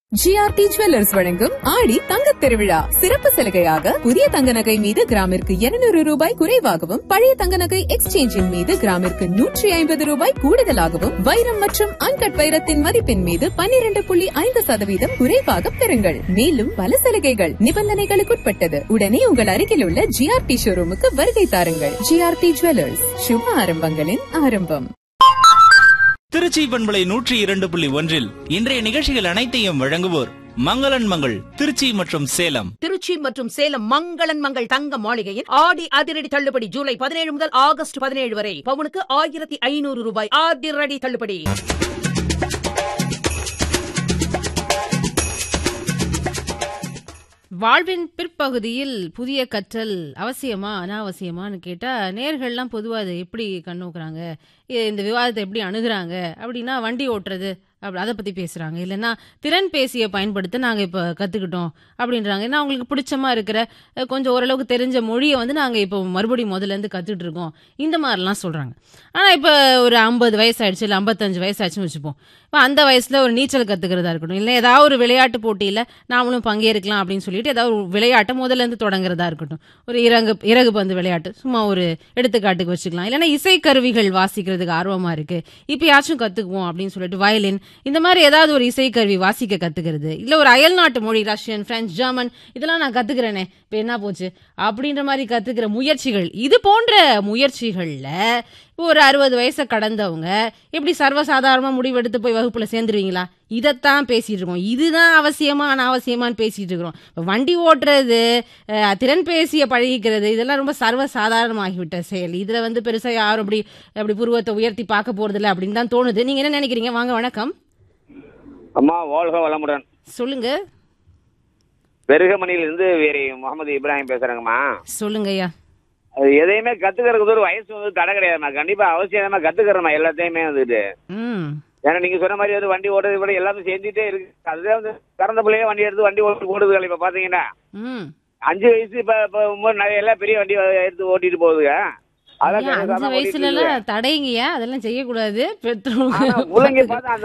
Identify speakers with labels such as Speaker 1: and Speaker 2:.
Speaker 1: GRT jewellers வழங்கும் ஆடி தங்கத் திருவிழா சிறப்பு சலுகையாக புதிய தங்க நகை மீது கிராமிற்கு 200 ரூபாய் குறைவாகவும் பழைய தங்க நகை எக்ஸ்சேஞ்சின் மீது கிராமிற்கு நூற்றி ஐம்பது ரூபாய் கூடுதலாகவும் வைரம் மற்றும் அன்கட் வைரத்தின் மதிப்பின் மீது 12.5% புள்ளி ஐந்து சதவீதம் குறைவாக பெறுங்கள் மேலும் பல சலுகைகள் நிபந்தனைகளுக்குட்பட்டது உடனே உங்கள் அருகில் உள்ள ஜிஆர்டி ஷோரூமுக்கு வருகை தாருங்கள் ஜிஆர்டி ஜுவல்லர்ஸ் சுப ஆரம்பங்களின் ஆரம்பம்
Speaker 2: திருச்சி பண்பலை நூற்றி இரண்டு புள்ளி ஒன்றில் இன்றைய நிகழ்ச்சிகள் அனைத்தையும் வழங்குவோர் மங்களன் மங்கள் திருச்சி மற்றும் சேலம்
Speaker 3: திருச்சி மற்றும் சேலம் மங்களன் மங்கள் தங்க மாளிகையின் ஆடி அதிரடி தள்ளுபடி ஜூலை பதினேழு முதல் ஆகஸ்ட் பதினேழு வரை பவுனுக்கு ஆயிரத்தி ஐநூறு ரூபாய் அதிரடி தள்ளுபடி
Speaker 4: வாழ்வின் பிற்பகுதியில் புதிய கற்றல் அவசியமா அனாவசியமான்னு கேட்டா நேர்கள்லாம் பொதுவா அதை எப்படி கண்ணோக்குறாங்க இ- இந்த விவாதத்தை எப்படி அணுகுறாங்க அப்படின்னா வண்டி ஓட்டுறது அப்படி அதை பத்தி பேசுறாங்க இல்லைன்னா திறன் பேசியை பயன்படுத்த நாங்க இப்ப கத்துக்கிட்டோம் அப்படின்றாங்க ஏன்னா அவங்களுக்கு பிடிச்சமா இருக்கிற அஹ், கொஞ்சம் ஓரளவுக்கு தெரிஞ்ச மொழியை வந்து நாங்க இப்போ மறுபடியும் முதல்ல இருந்து கத்துட்டு இருக்கோம் இந்த மாதிரிலாம் சொல்றாங்க ஆனா இப்ப ஒரு ஐம்பது வயசு ஆயிடுச்சு இல்ல ஐம்பத்தஞ்சு வயசு ஆச்சுன்னு வச்சுப்போம் இப்போ அந்த வயசுல ஒரு நீச்சல் கத்துக்கிறதா இருக்கட்டும் இல்லை ஏதாவது ஒரு விளையாட்டு போட்டியில நாமளும் பங்கேற்கலாம் அப்படின்னு சொல்லிட்டு ஏதாவது ஒரு விளையாட்டை முதல்ல இருந்து தொடங்குறதா இருக்கட்டும் ஒரு இறகு இறகு பந்து விளையாட்டு சும்மா ஒரு எடுத்துக்காட்டுக்கு வச்சுக்கலாம் இல்லைன்னா இசைக்கருவிகள் வாசிக்கிறதுக்கு ஆர்வமா இருக்கு இப்பயாச்சும் கத்துக்குவோம் அப்படின்னு சொல்லிட்டு வயலின் இந்த மாதிரி ஏதாவது ஒரு இசைக்கருவி வாசிக்க கத்துக்கிறது இல்ல ஒரு அயல்நாட்டு மொழி ரஷ்யன் பிரெஞ்சு ஜெர்மன் இதெல்லாம் நான் கத்துக்கிறேனே இப்ப என்ன போச்சு அப்படின்ற மாதிரி கத்துக்கிற முயற்சிகள் இது போன்ற முயற்சிகள்ல இப்போ ஒரு அறுபது வயசை கடந்தவங்க எப்படி சர்வசாதாரணமா முடிவெடுத்து போய் வகுப்புல சேர்ந்துருவீங்களா இதைத்தான் பேசிட்டு இருக்கோம் இதுதான் அவசியமா அனாவசியமான்னு பேசிட்டு இருக்கிறோம் இப்ப வண்டி ஓட்டுறது அஹ், திறன் பேசிய பழகிக்கிறது இதெல்லாம் ரொம்ப சர்வசாதாரணமாகிவிட்ட செயல் இதுல வந்து பெருசா யாரும் அப்படி அப்படி புருவத்தை உயர்த்தி பார்க்க போறது இல்லை அப்படின்னு தான் தோணுது நீங்க என்ன நினைக்கிறீங்க வாங்க வணக்கம்
Speaker 5: அம்மா வாழ்க வளமுடன்
Speaker 4: சொல்லுங்க
Speaker 5: பெருகமணியிலிருந்து வேறு முகமது இப்ராஹிம் பேசுறேங்கம்மா
Speaker 4: சொல்லுங்க ஐயா
Speaker 5: அது எதையுமே கத்துக்கிறதுக்கு ஒரு வயசு வந்து தடை கிடையாதும்மா கண்டிப்பா அவசியமா கத்துக்கிறோம்மா எல்லாத்தையுமே வந்துட்டு
Speaker 4: ம்
Speaker 5: ஏன்னா நீங்க சொன்ன மாதிரி வந்து வண்டி ஓடுறது கூட எல்லாமே செஞ்சுட்டே இருக்கு அதுதான் வந்து பிறந்த பிள்ளையே வண்டி எடுத்து வண்டி ஓட்டு ஓடுதுகள் இப்ப பாத்தீங்கன்னா
Speaker 4: ம்
Speaker 5: அஞ்சு வயசு இப்ப இப்ப ரொம்ப நிறைய எல்லாம் பெரிய வண்டி எடுத்து ஓட்டிட்டு போகுதுங்க அதெல்லாம்
Speaker 4: ஐயா,
Speaker 5: கண்டுக்காம
Speaker 4: அஞ்சு
Speaker 5: ஓட்டிட்டு
Speaker 4: வயசுல
Speaker 5: இருக்குது.
Speaker 4: எல்லாம் தடைங்கய்யா அதெல்லாம் செய்யக்கூடாது பெற்றோர்
Speaker 5: ஆனா பிள்ளைங்க பார்த்தா அந்த